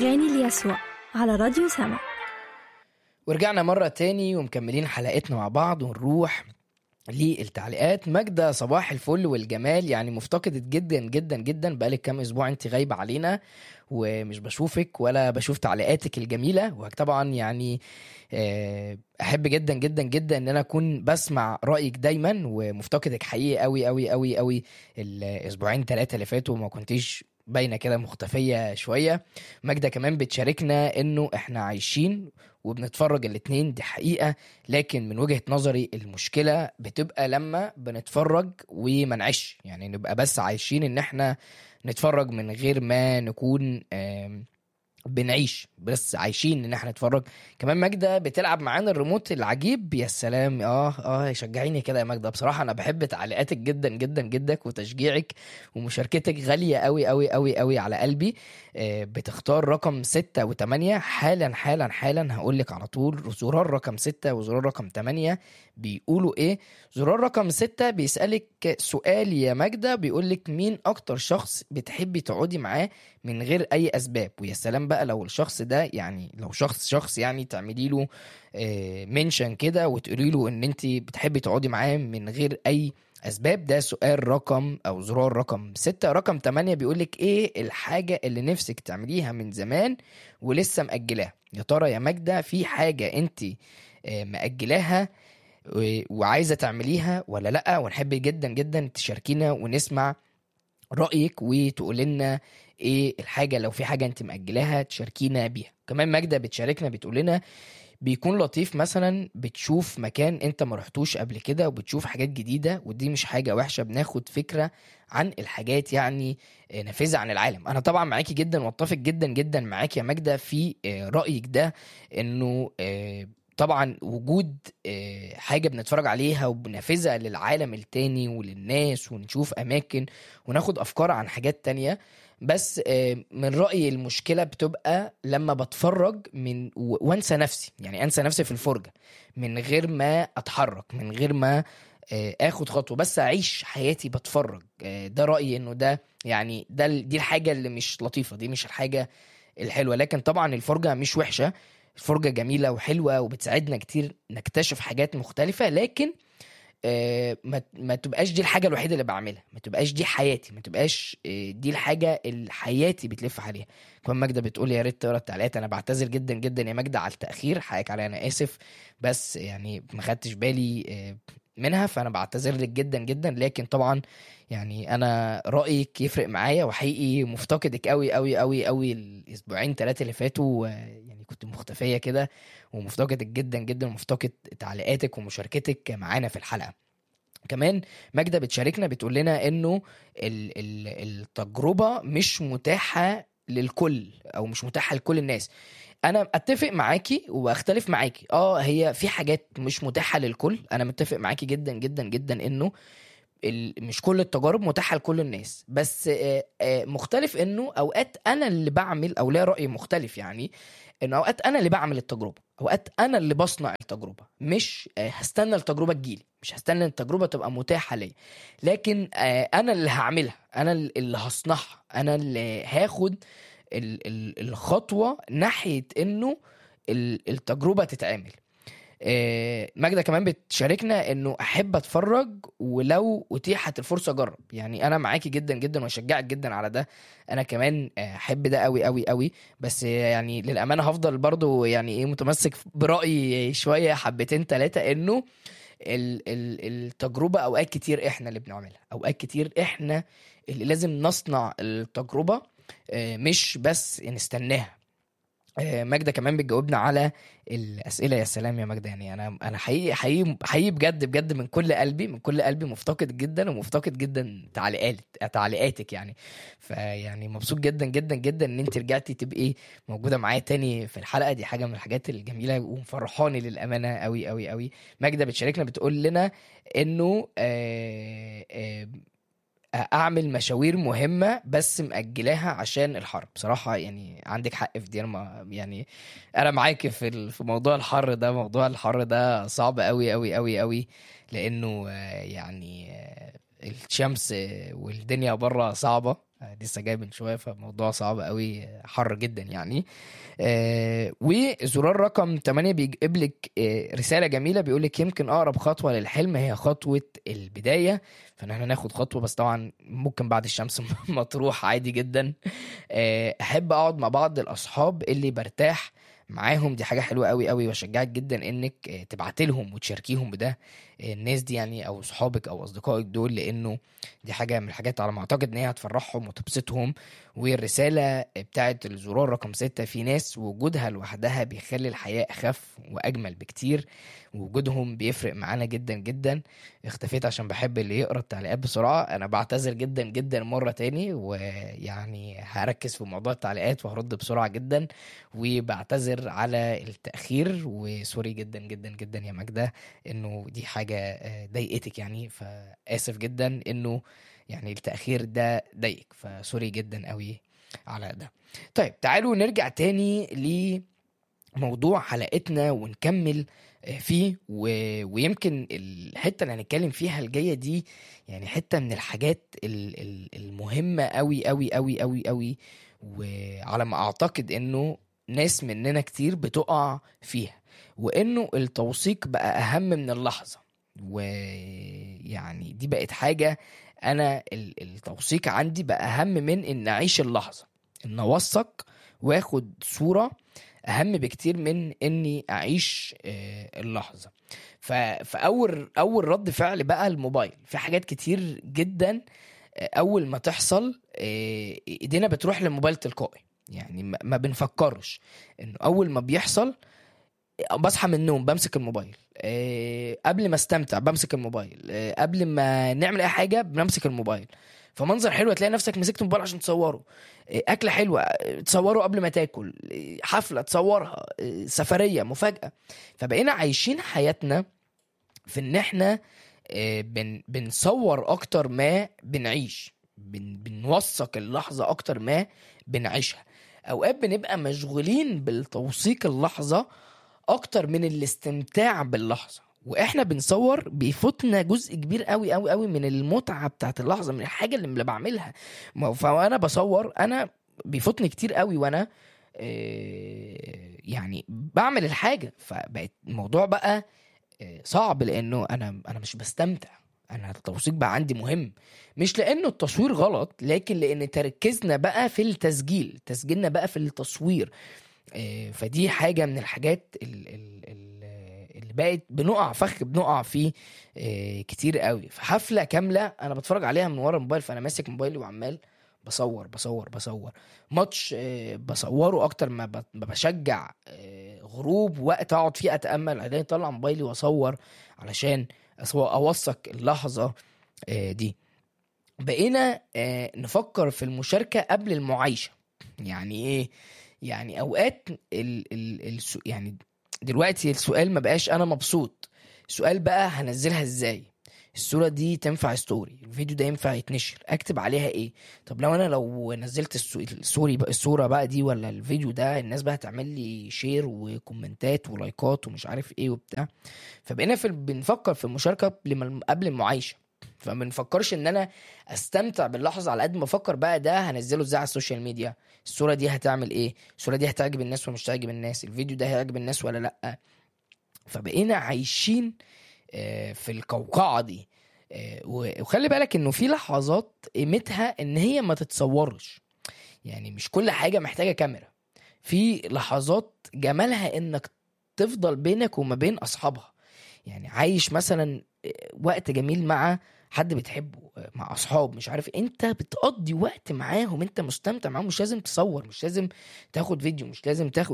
أغاني ليسوع على راديو سما ورجعنا مرة تاني ومكملين حلقتنا مع بعض ونروح للتعليقات ماجدة صباح الفل والجمال يعني مفتقدة جدا جدا جدا بقالك كام اسبوع انت غايبة علينا ومش بشوفك ولا بشوف تعليقاتك الجميلة وطبعا يعني آه، احب جدا جدا جدا ان انا اكون بسمع رايك دايما ومفتقدك حقيقي قوي قوي قوي قوي الاسبوعين ثلاثه اللي فاتوا ما كنتيش باينه كده مختفيه شويه ماجده كمان بتشاركنا انه احنا عايشين وبنتفرج الاتنين دي حقيقه لكن من وجهه نظري المشكله بتبقى لما بنتفرج وما نعيش يعني نبقى بس عايشين ان احنا نتفرج من غير ما نكون آم، بنعيش بس عايشين ان احنا نتفرج كمان ماجده بتلعب معانا الريموت العجيب يا سلام اه اه شجعيني كده يا ماجده بصراحه انا بحب تعليقاتك جدا جدا جدا وتشجيعك ومشاركتك غاليه قوي قوي قوي قوي على قلبي آه بتختار رقم ستة وثمانية حالا حالا حالا هقول لك على طول زرار رقم ستة وزرار رقم ثمانية بيقولوا ايه زرار رقم ستة بيسألك سؤال يا ماجدة بيقول لك مين اكتر شخص بتحبي تقعدي معاه من غير اي اسباب ويا سلام بقى لو الشخص ده يعني لو شخص شخص يعني تعملي له منشن كده وتقولي له ان انت بتحبي تقعدي معاه من غير اي اسباب ده سؤال رقم او زرار رقم ستة رقم تمانية بيقولك ايه الحاجة اللي نفسك تعمليها من زمان ولسه مأجلاها يا ترى يا ماجدة في حاجة انت آه، مأجلاها و- وعايزة تعمليها ولا لأ ونحب جدا جدا تشاركينا ونسمع رأيك وتقول لنا ايه الحاجة لو في حاجة انت مأجلاها تشاركينا بيها كمان ماجدة بتشاركنا بتقول لنا بيكون لطيف مثلا بتشوف مكان انت ما رحتوش قبل كده وبتشوف حاجات جديدة ودي مش حاجة وحشة بناخد فكرة عن الحاجات يعني آه، نافذة عن العالم انا طبعا معاكي جدا واتفق جدا جدا معاكي يا ماجدة في آه، رأيك ده انه آه، طبعا وجود آه، حاجة بنتفرج عليها وبنافذة للعالم التاني وللناس ونشوف أماكن وناخد أفكار عن حاجات تانية بس آه، من رأيي المشكلة بتبقى لما بتفرج من و- وانسى نفسي يعني انسى نفسي في الفرجة من غير ما اتحرك من غير ما آه، اخد خطوة بس اعيش حياتي بتفرج آه، ده رأيي انه ده يعني ده ال- دي الحاجة اللي مش لطيفة دي مش الحاجة الحلوة لكن طبعا الفرجة مش وحشة الفرجة جميلة وحلوة وبتساعدنا كتير نكتشف حاجات مختلفة لكن آه، ما ما تبقاش دي الحاجه الوحيده اللي بعملها ما تبقاش دي حياتي ما تبقاش آه، دي الحاجه اللي حياتي بتلف عليها كمان ماجده بتقول يا ريت تقرا التعليقات انا بعتذر جدا جدا يا ماجده على التاخير حقك عليا انا اسف بس يعني ما خدتش بالي آه، منها فانا بعتذر لك جدا جدا لكن طبعا يعني انا رايك يفرق معايا وحقيقي مفتقدك قوي قوي قوي قوي الاسبوعين ثلاثه اللي فاتوا آه، يعني كنت مختفيه كده ومفتقدك جدا جدا ومفتقد تعليقاتك ومشاركتك معانا في الحلقه كمان ماجدة بتشاركنا بتقول لنا انه ال ال التجربة مش متاحة للكل او مش متاحة لكل الناس انا اتفق معاكي واختلف معاكي اه هي في حاجات مش متاحة للكل انا متفق معاكي جدا جدا جدا انه ال- مش كل التجارب متاحة لكل الناس بس آه، آه، مختلف انه اوقات انا اللي بعمل او ليا رأي مختلف يعني انه اوقات انا اللي بعمل التجربة اوقات انا اللي بصنع التجربة مش آه، هستنى التجربة تجيلي مش هستنى التجربة تبقى متاحة ليا لكن آه، انا اللي هعملها انا اللي هصنعها انا اللي هاخد ال- ال- الخطوة ناحية انه ال- التجربة تتعمل آه، ماجدة كمان بتشاركنا انه احب اتفرج ولو اتيحت الفرصة اجرب يعني انا معاكي جدا جدا واشجعك جدا على ده انا كمان آه، احب ده قوي قوي قوي بس آه، يعني للامانة هفضل برضو يعني ايه متمسك برأيي شوية حبتين تلاتة انه ال- ال- التجربة اوقات كتير احنا اللي بنعملها اوقات كتير احنا اللي لازم نصنع التجربة آه، مش بس نستناها آه، ماجدة كمان بتجاوبنا على الأسئلة يا سلام يا ماجدة يعني أنا أنا حقيقي حقيقي حقيقي بجد بجد من كل قلبي من كل قلبي مفتقد جدا ومفتقد جدا تعليقات تعليقاتك يعني فيعني مبسوط جدا جدا جدا إن أنت رجعتي تبقي موجودة معايا تاني في الحلقة دي حاجة من الحاجات الجميلة ومفرحاني للأمانة أوي أوي أوي ماجدة بتشاركنا بتقول لنا إنه آه آه اعمل مشاوير مهمه بس مأجلاها عشان الحر بصراحه يعني عندك حق في دي انا ما- يعني انا معاك في ال- في موضوع الحر ده موضوع الحر ده صعب قوي قوي قوي قوي لانه آه، يعني آه، الشمس آه، والدنيا بره صعبه آه، لسه جاي من شويه فالموضوع صعب قوي آه، حر جدا يعني آه وزرار رقم 8 بيجيب لك آه رساله جميله بيقول لك يمكن اقرب خطوه للحلم هي خطوه البدايه فان احنا ناخد خطوه بس طبعا ممكن بعد الشمس ما تروح عادي جدا آه احب اقعد مع بعض الاصحاب اللي برتاح معاهم دي حاجه حلوه قوي قوي واشجعك جدا انك آه، تبعت لهم وتشاركيهم بده آه، الناس دي يعني او صحابك او اصدقائك دول لانه دي حاجه من الحاجات على ما اعتقد ان هي هتفرحهم وتبسطهم والرساله بتاعت الزرار رقم ستة في ناس وجودها لوحدها بيخلي الحياه اخف واجمل بكتير وجودهم بيفرق معانا جدا جدا اختفيت عشان بحب اللي يقرا التعليقات بسرعه انا بعتذر جدا جدا مره تاني ويعني هركز في موضوع التعليقات وهرد بسرعه جدا وبعتذر على التاخير وسوري جدا جدا جدا يا ماجده انه دي حاجه آه، ضايقتك يعني فاسف جدا انه يعني التاخير ده ضايقك فسوري جدا قوي على ده طيب تعالوا نرجع تاني لموضوع حلقتنا ونكمل آه، فيه و... ويمكن الحته اللي هنتكلم فيها الجايه دي يعني حته من الحاجات ال... ال- المهمه قوي قوي قوي قوي قوي وعلى ما اعتقد انه ناس مننا كتير بتقع فيها وانه التوثيق بقى اهم من اللحظه ويعني دي بقت حاجه انا ال- التوثيق عندي بقى اهم من ان اعيش اللحظه ان اوثق واخد صوره اهم بكتير من اني اعيش آه، اللحظه ف- فاول اول رد فعل بقى الموبايل في حاجات كتير جدا آه، اول ما تحصل آه، ايدينا بتروح للموبايل تلقائي يعني ما ما بنفكرش انه اول ما بيحصل بصحى من النوم بمسك الموبايل آه، قبل ما استمتع بمسك الموبايل آه، قبل ما نعمل اي حاجه بنمسك الموبايل فمنظر حلو تلاقي نفسك مسكت الموبايل عشان تصوره آه، اكله حلوه آه، تصوره قبل ما تاكل آه، حفله تصورها آه، سفريه مفاجاه فبقينا عايشين حياتنا في ان احنا آه، بن بنصور اكتر ما بنعيش بن بنوثق اللحظه اكتر ما بنعيشها اوقات بنبقى مشغولين بالتوثيق اللحظه اكتر من الاستمتاع باللحظه واحنا بنصور بيفوتنا جزء كبير قوي قوي قوي من المتعه بتاعت اللحظه من الحاجه اللي بعملها ما- فانا بصور انا بيفوتني كتير قوي وانا آه، يعني بعمل الحاجه فبقت الموضوع بقى آه، صعب لانه انا انا مش بستمتع انا التوثيق بقى عندي مهم مش لانه التصوير غلط لكن لان تركيزنا بقى في التسجيل تسجيلنا بقى في التصوير آه، فدي حاجه من الحاجات ال- ال- ال- اللي بقت بنقع فخ بنقع فيه آه، كتير قوي في حفله كامله انا بتفرج عليها من ورا الموبايل فانا ماسك موبايلي وعمال بصور بصور بصور ماتش آه، بصوره اكتر ما ب- ما بشجع آه، غروب وقت اقعد فيه اتامل بعدين اطلع موبايلي واصور علشان أصو- اوثق اللحظه آه، دي بقينا آه، نفكر في المشاركه قبل المعايشه يعني ايه يعني اوقات ال ال السو يعني دلوقتي السؤال ما بقاش انا مبسوط السؤال بقى هنزلها ازاي الصورة دي تنفع ستوري الفيديو ده ينفع يتنشر اكتب عليها ايه طب لو انا لو نزلت السو- السوري بقى الصورة بقى دي ولا الفيديو ده الناس بقى هتعمل لي شير وكومنتات ولايكات ومش عارف ايه وبتاع فبقينا في بنفكر في المشاركة قبل ما- قبل المعايشة فما نفكرش ان انا استمتع باللحظة على قد ما افكر بقى ده هنزله ازاي على السوشيال ميديا الصورة دي هتعمل ايه الصورة دي هتعجب الناس ولا مش هتعجب الناس الفيديو ده هيعجب الناس ولا لا فبقينا عايشين آه، في القوقعة دي آه، و- وخلي بالك انه في لحظات قيمتها ان هي ما تتصورش يعني مش كل حاجة محتاجة كاميرا في لحظات جمالها انك تفضل بينك وما بين اصحابها يعني عايش مثلا آه، وقت جميل مع حد بتحبه آه، مع اصحاب مش عارف انت بتقضي وقت معاهم انت مستمتع معاهم مش لازم تصور مش لازم تاخد فيديو مش لازم تاخد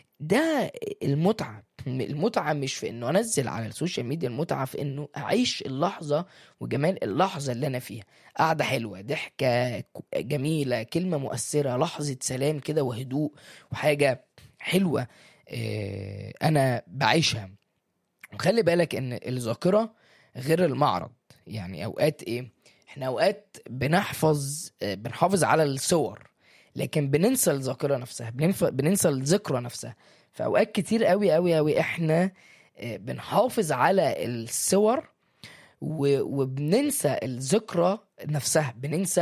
ده المتعة المتعة مش في انه انزل على السوشيال ميديا المتعة في انه اعيش اللحظة وجمال اللحظة اللي انا فيها قعدة حلوة ضحكة ك- جميلة كلمة مؤثرة لحظة سلام كده وهدوء وحاجة حلوة آه، انا بعيشها وخلي بالك ان الذاكرة غير المعرض يعني اوقات ايه احنا اوقات بنحفظ آه، بنحافظ على الصور لكن بننسى الذاكره نفسها بننف- بننسى الذكرى نفسها فاوقات كتير قوي قوي قوي احنا آه، بنحافظ على الصور و- وبننسى الذكرى نفسها بننسى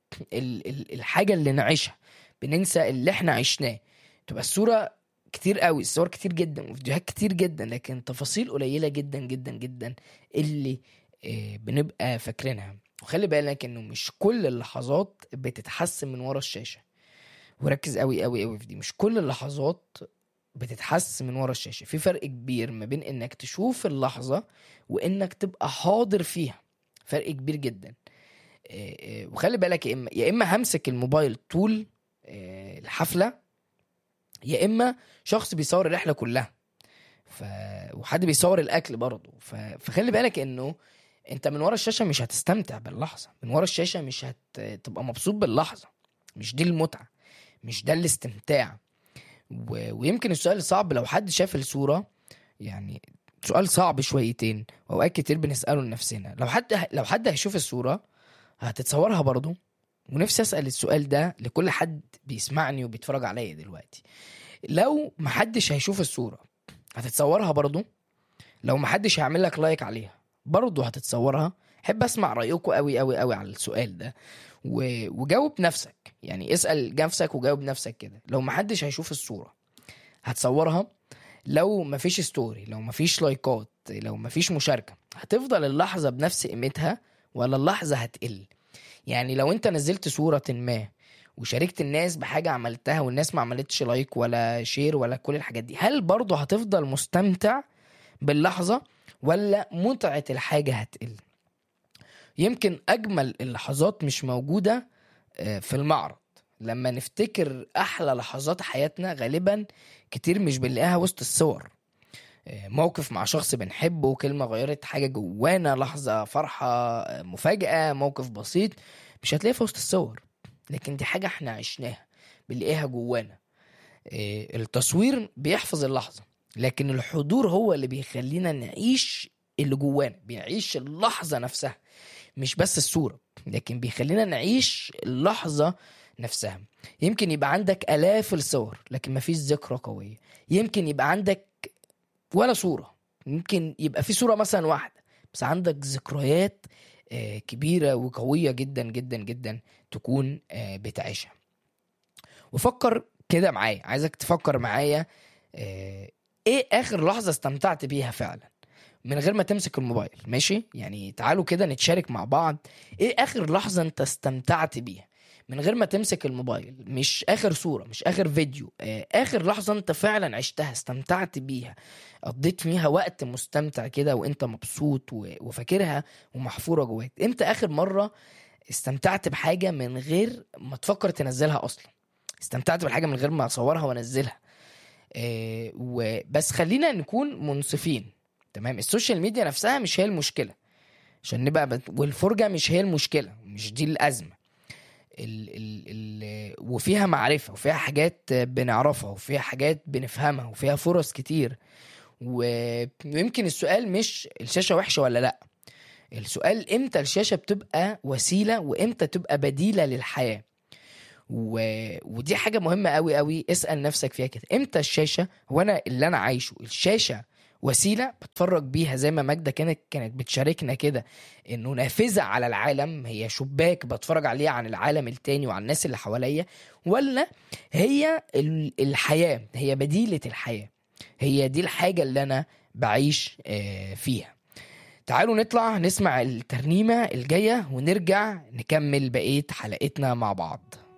ال- ال- الحاجه اللي نعيشها بننسى اللي احنا عشناه تبقى الصوره كتير قوي الصور كتير جدا وفيديوهات كتير جدا لكن تفاصيل قليله جدا جدا جدا اللي آه، بنبقى فاكرينها وخلي بالك انه مش كل اللحظات بتتحسن من ورا الشاشه وركز قوي قوي قوي في دي مش كل اللحظات بتتحس من ورا الشاشه في فرق كبير ما بين انك تشوف اللحظه وانك تبقى حاضر فيها فرق كبير جدا آه، آه، وخلي بالك يا اما يا اما همسك الموبايل طول آه، الحفله يا اما شخص بيصور الرحله كلها ف... وحد بيصور الاكل برضه ف... فخلي بالك انه انت من ورا الشاشه مش هتستمتع باللحظه من ورا الشاشه مش هتبقى مبسوط باللحظه مش دي المتعه مش ده الاستمتاع و... ويمكن السؤال صعب لو حد شاف الصوره يعني سؤال صعب شويتين واوقات كتير بنساله لنفسنا لو حد لو حد هيشوف الصوره هتتصورها برضه ونفسي اسال السؤال ده لكل حد بيسمعني وبيتفرج عليا دلوقتي لو محدش هيشوف الصوره هتتصورها برضه لو محدش هيعمل لك لايك عليها برضه هتتصورها احب اسمع رايكم قوي قوي قوي على السؤال ده و... وجاوب نفسك يعني اسال نفسك وجاوب نفسك كده لو محدش هيشوف الصوره هتصورها لو مفيش ستوري لو مفيش لايكات لو مفيش مشاركه هتفضل اللحظه بنفس قيمتها ولا اللحظه هتقل يعني لو انت نزلت صوره ما وشاركت الناس بحاجه عملتها والناس ما عملتش لايك ولا شير ولا كل الحاجات دي هل برضه هتفضل مستمتع باللحظه ولا متعه الحاجه هتقل يمكن اجمل اللحظات مش موجوده آه، في المعرض لما نفتكر احلى لحظات حياتنا غالبا كتير مش بنلاقيها وسط الصور آه، موقف مع شخص بنحبه كلمة غيرت حاجة جوانا لحظة فرحة آه، مفاجأة موقف بسيط مش هتلاقيها في وسط الصور لكن دي حاجة احنا عشناها بنلاقيها جوانا آه، التصوير بيحفظ اللحظة لكن الحضور هو اللي بيخلينا نعيش اللي جوانا بنعيش اللحظة نفسها مش بس الصورة لكن بيخلينا نعيش اللحظة نفسها يمكن يبقى عندك آلاف الصور لكن مفيش ذكرى قوية يمكن يبقى عندك ولا صورة يمكن يبقى في صورة مثلا واحدة بس عندك ذكريات آه، كبيرة وقوية جدا جدا جدا تكون آه، بتعيشها وفكر كده معايا عايزك تفكر معايا آه، ايه اخر لحظة استمتعت بيها فعلا من غير ما تمسك الموبايل ماشي يعني تعالوا كده نتشارك مع بعض ايه اخر لحظة انت استمتعت بيها من غير ما تمسك الموبايل مش اخر صورة مش اخر فيديو آه، اخر لحظة انت فعلا عشتها استمتعت بيها قضيت فيها وقت مستمتع كده وانت مبسوط و- وفاكرها ومحفورة جواك امتى اخر مرة استمتعت بحاجة من غير ما تفكر تنزلها اصلا استمتعت بالحاجة من غير ما اصورها وانزلها آه، وبس خلينا نكون منصفين تمام السوشيال ميديا نفسها مش هي المشكلة عشان نبقى بت... والفرجة مش هي المشكلة مش دي الأزمة ال... ال... ال... وفيها معرفة وفيها حاجات بنعرفها وفيها حاجات بنفهمها وفيها فرص كتير و- ويمكن السؤال مش الشاشة وحشة ولا لأ السؤال امتى الشاشة بتبقى وسيلة وامتى تبقى بديلة للحياة و... ودي حاجة مهمة قوي قوي اسأل نفسك فيها كده امتى الشاشة هو انا اللي انا عايشه الشاشة وسيلة بتفرج بيها زي ما ماجدة كانت كانت بتشاركنا كده انه نافذة على العالم هي شباك بتفرج عليه عن العالم التاني وعن الناس اللي حواليا ولا هي ال- الحياة هي بديلة الحياة هي دي الحاجة اللي انا بعيش آه، فيها تعالوا نطلع نسمع الترنيمة الجاية ونرجع نكمل بقية حلقتنا مع بعض